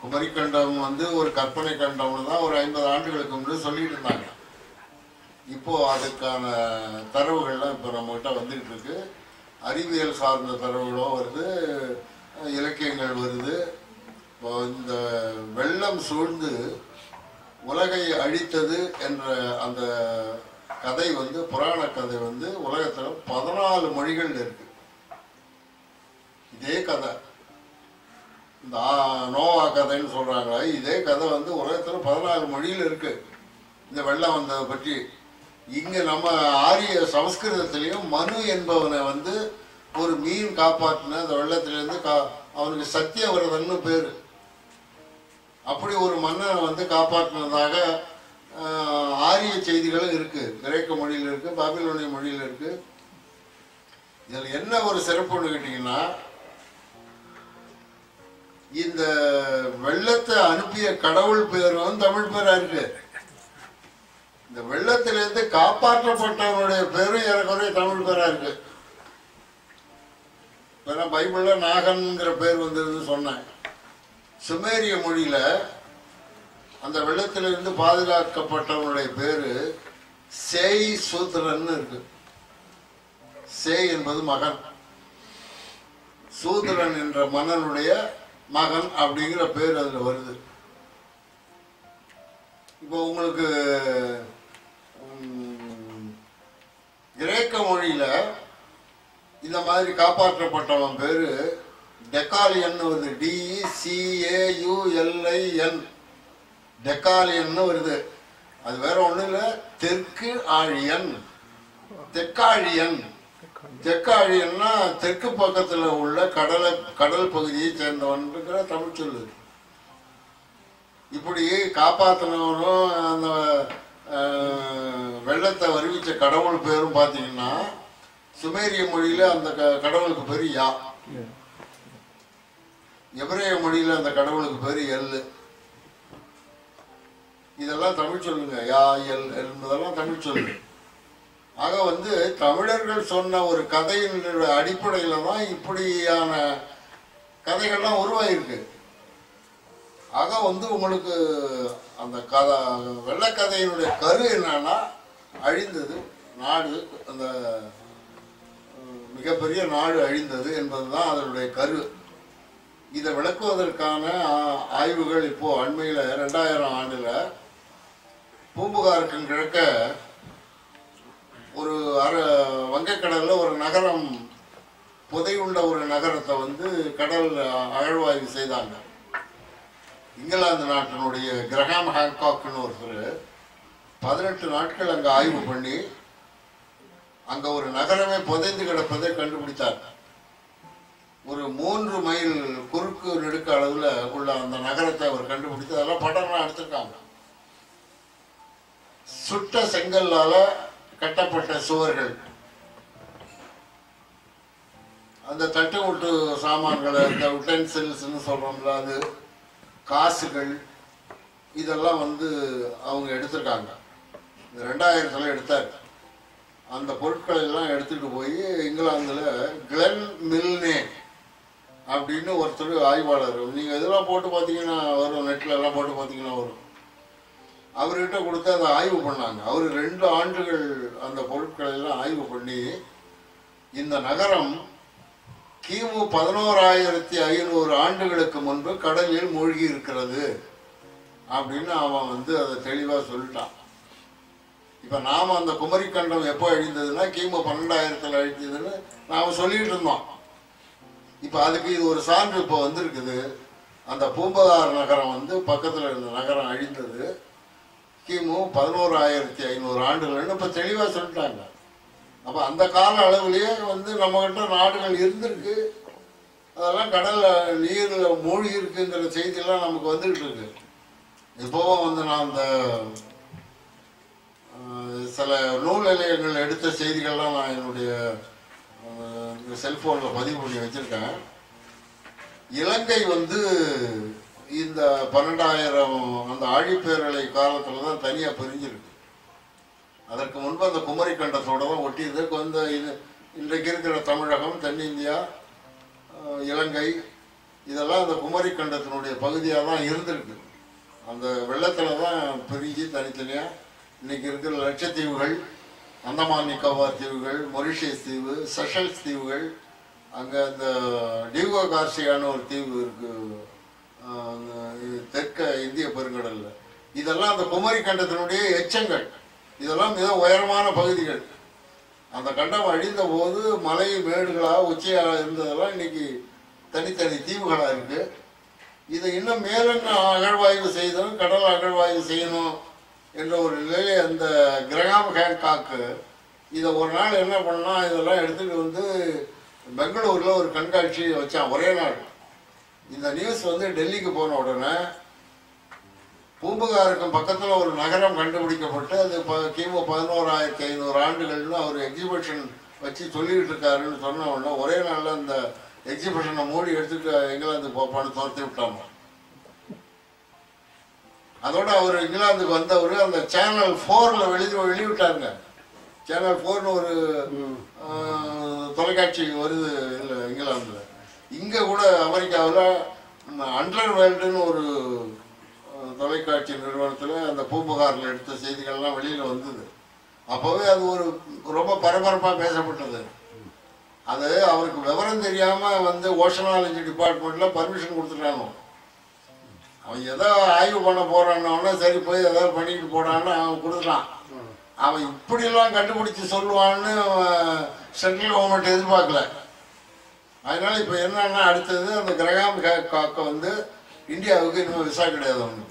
குமரி கண்டம் வந்து ஒரு கற்பனை கண்டம்னு தான் ஒரு ஐம்பது ஆண்டுகளுக்கு முன்னாடி சொல்லிட்டு இருந்தாங்க இப்போ அதுக்கான தரவுகள்லாம் இப்போ நம்மகிட்ட வந்துகிட்டு இருக்கு அறிவியல் சார்ந்த தரவுகளும் வருது அஹ் இலக்கியங்கள் வருது இப்போ இந்த வெள்ளம் சூழ்ந்து உலகை அழித்தது என்ற அந்த கதை வந்து புராண கதை வந்து உலகத்துல பதினாலு மொழிகள் இருக்கு இதே கதை இந்த ஆ- நோவா கதைன்னு சொல்றாங்க இதே கதை வந்து உலகத்துல பதினாலு மொழியில் இருக்கு இந்த வெள்ளம் வந்ததை பற்றி இங்க நம்ம ஆரிய சமஸ்கிருதத்திலையும் மனு என்பவனை வந்து ஒரு மீன் காப்பாற்றின அந்த வெள்ளத்திலிருந்து கா அவனுக்கு சத்தியவிரதன்னு பேரு அப்படி ஒரு மன்னனை வந்து காப்பாற்றினதாக ஆஹ், ஆரிய செய்திகளும் இருக்கு கிரேக்க மொழியில் இருக்கு பாபிலோனிய மொழியில் இருக்கு இதில் என்ன ஒரு சிறப்புன்னு கேட்டீங்கன்னா இந்த வெள்ளத்தை அனுப்பிய கடவுள் பேரும் தமிழ் பேரா இருக்கு இந்த வெள்ளத்திலிருந்து காப்பாற்றப்பட்டவனுடைய பேரும் ஏறக்குறைய தமிழ் பேரா இருக்கு இப்ப நான் பைபிள்ல நாகன்கிற பேர் வந்ததுன்னு சொன்னேன் சுமேரிய மொழியில அந்த வெள்ளத்திலிருந்து பாதுகாக்கப்பட்டவனுடைய பேரு சேய் சூத்திரன்னு இருக்கு சேய் என்பது மகன் சூத்திரன் என்ற மன்னனுடைய மகன் அப்படிங்கிற பேர் அதுல வருது இப்போ உங்களுக்கு உம், கிரேக்க மொழியில இந்த மாதிரி காப்பாற்றப்பட்டவன் பேரு டெக்காலியன் வருது டிஇசிஏயுஎல்ஐஎன் டெக்காலியன் வருது அது வேற ஒண்ணும் இல்ல தெற்கு ஆழியன் தெற்காழியன் தெற்காழியன்னா தெற்கு பக்கத்துல உள்ள கடலை கடல் பகுதியை சேர்ந்தவன்ங்கிற தமிழ் சொல்லு இப்படி காப்பாத்தினவரும் அந்த அஹ், வெள்ளத்தை வருவிச்ச கடவுள் பேரும் பார்த்தீங்கன்னா சுமேரிய மொழியில அந்த க- கடவுளுக்கு பேரு யா எபிரேய மொழியில அந்த கடவுளுக்கு பேரு எல்லு இதெல்லாம் தமிழ் சொல்லுங்க யா எல் என்பதெல்லாம் தமிழ் சொல்லு ஆக வந்து தமிழர்கள் சொன்ன ஒரு கதையின் அடிப்படையில தான் இப்படியான கதைகள்லாம் உருவாயிருக்கு ஆக வந்து உங்களுக்கு அந்த கதை வெள்ளக்கதையினுடைய கரு என்னன்னா அழிந்தது நாடு அந்த அஹ், மிகப்பெரிய நாடு அழிந்தது என்பதுதான் அதனுடைய கரு இதை விளக்குவதற்கான ஆ- ஆய்வுகள் இப்போ அண்மையில் ரெண்டாயிரம் ஆண்டுல பூம்புகாருக்கு கிழக்க ஒரு அர வங்கக்கடல்ல ஒரு நகரம் புதையுள்ள ஒரு நகரத்தை வந்து கடல் அகழ்வாய்வு செய்தாங்க இங்கிலாந்து நாட்டினுடைய கிரஹாம் ஹாங்காக்னு ஒருத்தர் பதினெட்டு நாட்கள் அங்கே ஆய்வு பண்ணி அங்கே ஒரு நகரமே புதைந்து கிடப்பதை கண்டுபிடித்தார் ஒரு மூன்று மைல் குறுக்கு நெடுக்க அளவில் உள்ள அந்த நகரத்தை அவர் கண்டுபிடித்து அதெல்லாம் படம்லாம் எடுத்திருக்காங்க சுட்ட செங்கல்லால கட்டப்பட்ட சுவர்கள் அந்த தட்டு விட்டு சாமான்களை இந்த உட்டென்சில்ஸ்னு சொல்றோம்ல அது காசுகள் இதெல்லாம் வந்து அவங்க எடுத்திருக்காங்க இந்த ரெண்டாயிரத்துல எடுத்தார் அந்த பொருட்களை எல்லாம் எடுத்துட்டு போய் இங்கிலாந்துல கிளென் மில்னே அப்படின்னு ஒருத்தர் ஆய்வாளர் நீங்க இதெல்லாம் போட்டு பார்த்தீங்கன்னா வரும் நெட்ல எல்லாம் போட்டு பார்த்தீங்கன்னா வரும் அவர்கிட்ட கொடுத்து அதை ஆய்வு பண்ணாங்க அவர் ரெண்டு ஆண்டுகள் அந்த பொருட்களை எல்லாம் ஆய்வு பண்ணி இந்த நகரம் கிமு பதினோராயிரத்தி ஐநூறு ஆண்டுகளுக்கு முன்பு கடலில் மூழ்கி இருக்கிறது அப்படின்னு அவன் வந்து அதை தெளிவா சொல்லிட்டான் இப்ப நாம அந்த குமரி கண்டம் எப்போ அழிந்ததுன்னா கிமு பன்னெண்டாயிரத்துல அழிஞ்சதுன்னு நாம சொல்லிட்டு இருந்தோம் இப்ப அதுக்கு இது ஒரு சான்று இப்போ வந்திருக்குது அந்த பூம்பதார் நகரம் வந்து பக்கத்துல இருந்த நகரம் அழிந்தது கிமு பதினோராயிரத்தி ஐநூறு ஆண்டுகள்னு இப்ப தெளிவா சொல்லிட்டாங்க அப்ப அந்த கால அளவுலயே வந்து நம்ம கிட்ட நாடுகள் இருந்திருக்கு அதெல்லாம் கடல்ல நீர்ல மூழ்கி இருக்குங்கிற செய்தியெல்லாம் நமக்கு வந்துகிட்டு இருக்கு இப்போவும் வந்து நான் அந்த அஹ், சில நூல் நிலையங்கள் எடுத்த செய்திகள்லாம் நான் என்னுடைய அஹ், இந்த செல்போனில் பதிவு பண்ணி வச்சிருக்கேன் இலங்கை வந்து இந்த பன்னெண்டாயிரம் அந்த ஆழிப்பேரலை காலத்துல தான் தனியா பிரிஞ்சிருக்கு அதற்கு முன்பு அந்த குமரி கண்டத்தோட தான் ஒட்டியது கொஞ்சம் இது இன்றைக்கு இருக்கிற தமிழகம் தென்னிந்தியா அஹ், இலங்கை இதெல்லாம் அந்த குமரி கண்டத்தினுடைய பகுதியாக தான் இருந்திருக்கு அந்த வெள்ளத்தில் தான் பிரிஞ்சு தனித்தனியாக இன்னைக்கு இருக்கிற லட்சத்தீவுகள் அந்தமான் நிக்கோபார் தீவுகள் மொரிஷியஸ் தீவு செஷல்ஸ் தீவுகள் அங்கே அந்த டியூகோ கார்சியான்னு ஒரு தீவு இருக்கு ஆஹ் அந்த இது தெற்க இந்திய பெருங்கடல்ல இதெல்லாம் அந்த குமரி கண்டத்தினுடைய எச்சங்கள் இதெல்லாம் மிக உயரமான பகுதிகள் அந்த கண்டம் அழிந்த போது மலை மேடுகளாக உச்சியாக இருந்ததெல்லாம் இன்னைக்கு தனித்தனி தீவுகளாக இருக்கு இதை இன்னும் மேலும் அகழ்வாய்வு செய்தோம் கடல் அகழ்வாய்வு செய்யணும் என்ற ஒரு நிலையை அந்த கிரகாம் ஹேன்காக்கு இதை ஒரு நாள் என்ன பண்ணா இதெல்லாம் எடுத்துட்டு வந்து பெங்களூர்ல ஒரு கண்காட்சி வச்சான் ஒரே நாள் இந்த நியூஸ் வந்து டெல்லிக்கு போன உடனே பூம்புகாருக்கும் பக்கத்தில் ஒரு நகரம் கண்டுபிடிக்கப்பட்டு அது ப கிமு பதினோராயிரத்தி ஐநூறு ஆண்டுகள்னு அவர் எக்ஸிபிஷன் வச்சு சொல்லிக்கிட்டு இருக்காருன்னு சொன்ன உடனே ஒரே நாளில் அந்த எக்ஸிபிஷனை மூடி எடுத்துட்டு இங்கிலாந்து போப்பான்னு துரத்தி விட்டாங்க அதோட அவர் இங்கிலாந்துக்கு வந்தவர் அந்த சேனல் ஃபோரில் வெளியே வெளியிட்டாருங்க சேனல் ஃபோர்னு ஒரு ஆஹ், தொலைக்காட்சி வருது இல்லை இங்கிலாந்தில் இங்கே கூட அமெரிக்காவில் அண்டர் வேர்ல்டுன்னு ஒரு ஆஹ், தொலைக்காட்சி நிறுவனத்தில் அந்த பூம்புகாரில் எடுத்த செய்திகள்லாம் வெளியில் வந்தது அப்போவே அது ஒரு ரொம்ப பரபரப்பாக பேசப்பட்டது அது அவருக்கு விவரம் தெரியாமல் வந்து ஓஷனாலஜி டிபார்ட்மெண்ட்டில் பர்மிஷன் கொடுத்துட்டாங்க அவன் ஏதோ ஆய்வு பண்ண போறான்னொடனே சரி போய் ஏதாவது பண்ணிட்டு போடான்னு அவன் கொடுத்துட்டான் அவன் இப்படியெல்லாம் கண்டுபிடிச்சு சொல்லுவான்னு சென்ட்ரல் கவர்மெண்ட் எதிர்பார்க்கல அதனால இப்போ என்னன்னா அடுத்தது அந்த கிரகாம் கா- காக்க வந்து இந்தியாவுக்கு இன்னும் விசா கிடையாது அவனுக்கு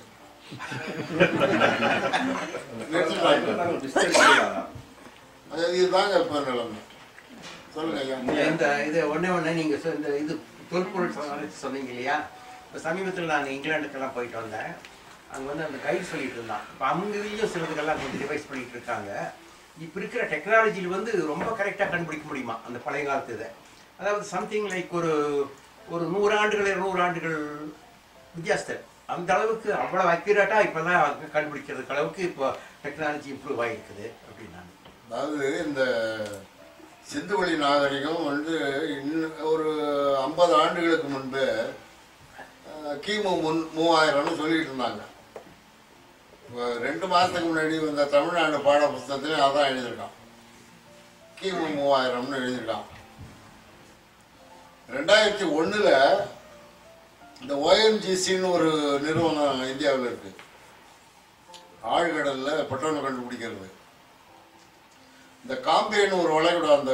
நிறுத்திட்டாங்க அது இதுதாங்க இப்போ நிலைமை சொல்லுங்க ஐயா இந்த இது ஒண்ணே ஒண்ணு நீங்க சொ- இந்த இது தொல்பொருள் சமாளித்து சொன்னீங்க இல்லையா இப்போ சமீபத்தில் நான் இங்கிலாந்துக்கெல்லாம் போயிட்டு வந்தேன் அங்கே வந்து அந்த கைட் சொல்லிட்டு இருந்தான் இப்போ அங்கேயும் சிலதுக்கெல்லாம் கொஞ்சம் டிவைஸ் பண்ணிட்டு இருக்காங்க இப்போ இருக்கிற டெக்னாலஜியில் வந்து ரொம்ப கரெக்டாக கண்டுபிடிக்க முடியுமா அந்த பழைய காலத்து இதை அதாவது சம்திங் லைக் ஒரு ஒரு நூறு ஆண்டுகள் இருநூறு ஆண்டுகள் வித்தியாசத்தில் அந்த அளவுக்கு அவ்வளோ அக்யூரேட்டாக இப்போல்லாம் கண்டுபிடிக்கிறதுக்கு அளவுக்கு இப்போ டெக்னாலஜி இம்ப்ரூவ் ஆகிருக்குது அப்படின்னு நான் அதாவது இந்த சிந்துவெளி நாகரிகம் வந்து இன்னும் ஒரு ஐம்பது ஆண்டுகளுக்கு முன்பு அஹ், கிமு முன் மூவாயிரம்னு சொல்லிட்டு இருந்தாங்க இப்போ ரெண்டு மாதத்துக்கு முன்னாடி வந்த தமிழ்நாடு பாட புஸ்தகத்திலையும் அதான் எழுதியிருக்கான் கிமு மூவாயிரம்னு எழுதியிருக்கான் ரெண்டாயிரத்தி ஒண்ணுல இந்த ஓஎன்ஜிசின்னு ஒரு நிறுவனம் இந்தியாவில் இருக்கு ஆழ்கடல்ல பெட்ரோல் கண்டுபிடிக்கிறது இந்த காம்பேன்னு ஒரு வளைகுடா அந்த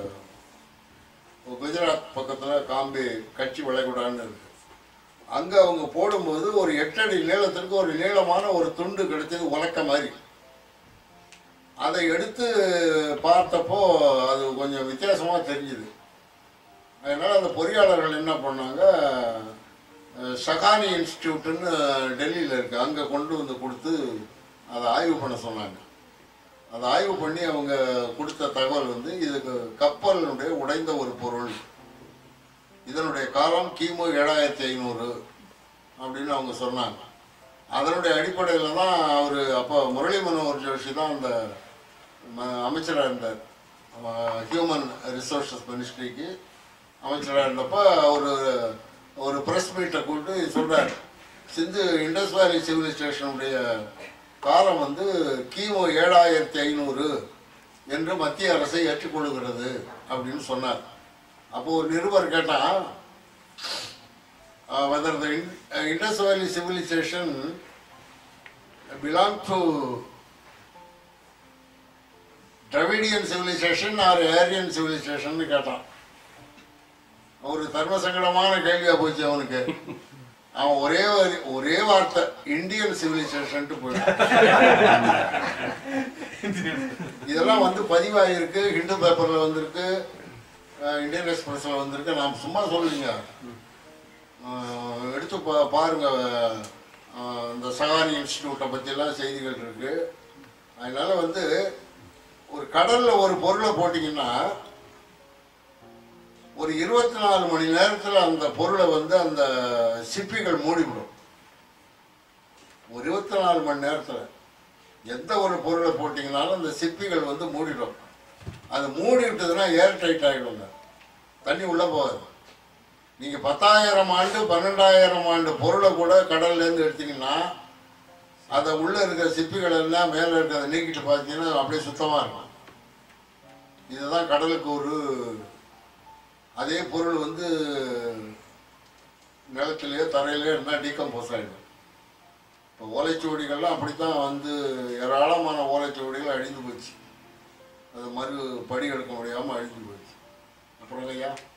குஜராத் பக்கத்தில் காம்பே கட்சி வளைகுடான்னு இருக்கு அங்கே அவங்க போடும்போது ஒரு எட்டடி நீளத்திற்கு ஒரு நீளமான ஒரு துண்டு கிடைச்சது உலக்க மாதிரி அதை எடுத்து பார்த்தப்போ அது கொஞ்சம் வித்தியாசமாக தெரிஞ்சுது அதனால் அந்த பொறியாளர்கள் என்ன பண்ணாங்க அஹ், ஷகானி இன்ஸ்டியூட்டுன்னு டெல்லியில் இருக்கு அங்கே கொண்டு வந்து கொடுத்து அதை ஆய்வு பண்ண சொன்னாங்க அதை ஆய்வு பண்ணி அவங்க கொடுத்த தகவல் வந்து இதுக்கு கப்பலினுடைய உடைந்த ஒரு பொருள் இதனுடைய காலம் கிமு ஏழாயிரத்தி ஐநூறு அப்படின்னு அவங்க சொன்னாங்க அதனுடைய அடிப்படையில் தான் அவர் அப்போ முரளி மனோகர் ஜோஷி தான் அந்த ம- அமைச்சராக இருந்தார் ஹியூமன் ரிசோர்ஸஸ் மினிஸ்ட்ரிக்கு அமைச்சராக இருந்தப்போ ஒரு ஒரு ப்ரெஸ் மீட்டை கூப்பிட்டு சொல்கிறார் சிந்து இண்டஸ் வேலி சிவிலைசேஷனுடைய காலம் வந்து கிமு ஏழாயிரத்தி ஐநூறு என்று மத்திய அரசை ஏற்றுக்கொள்கிறது அப்படின்னு சொன்னார் அப்போ ஒரு நிருபர் கேட்டான் whether the Indus valley civilisation belong to Dravidian civilisation or Aryan civilisation கேட்டான் ஒரு தர்ம சங்கடமான கேள்வியா போச்சு அவனுக்கு அவன் ஒரே ஒரு ஒரே வார்த்தை இந்தியன் சிவிலைசேஷன்ட்டு போயிட்டான் இதெல்லாம் வந்து பதிவாயிருக்கு ஹிந்து பேப்பர்ல வந்திருக்கு அஹ், இந்தியன் எக்ஸ்பிரஸ்ல வந்திருக்கு நான் சும்மா சொல்லுங்க அஹ், எடுத்து பா பாருங்க அஹ், இந்த சகானி இன்ஸ்டியூட்டை பற்றியெல்லாம் செய்திகள் இருக்கு அதனால வந்து ஒரு கடல்ல ஒரு பொருளை போட்டிங்கன்னா ஒரு இருபத்தி நாலு மணி நேரத்தில் அந்த பொருளை வந்து அந்த சிப்பிகள் மூடிவிடும் ஒரு இருபத்தி நாலு மணி நேரத்தில் எந்த ஒரு பொருளை போட்டிங்கனாலும் அந்த சிப்பிகள் வந்து மூடிடும் அது மூடி விட்டதுன்னா ஏர் டைட் ஆகிடுங்க தண்ணி உள்ளே போகாது நீங்கள் பத்தாயிரம் ஆண்டு பன்னெண்டாயிரம் ஆண்டு பொருளை கூட கடல்லேருந்து எடுத்தீங்கன்னா அதை உள்ளே இருக்கிற சிப்பிகள் எல்லாம் மேலே இருக்கிறத நீக்கிட்டு பார்த்தீங்கன்னா அப்படியே சுத்தமாக இருக்கும் இதுதான் கடலுக்கு ஒரு அதே பொருள் வந்து நிலத்திலேயோ தரையிலேயோ இருந்தால் டீகம்போஸ் ஆகிடும் இப்போ ஓலைச்சுவடிகள்லாம் அப்படித்தான் வந்து ஏராளமான ஓலைச்சுவடிகள் அழிந்து போச்சு அது மறு படி எடுக்க முடியாமல் அழிஞ்சு போச்சு அப்புறம் ஐயா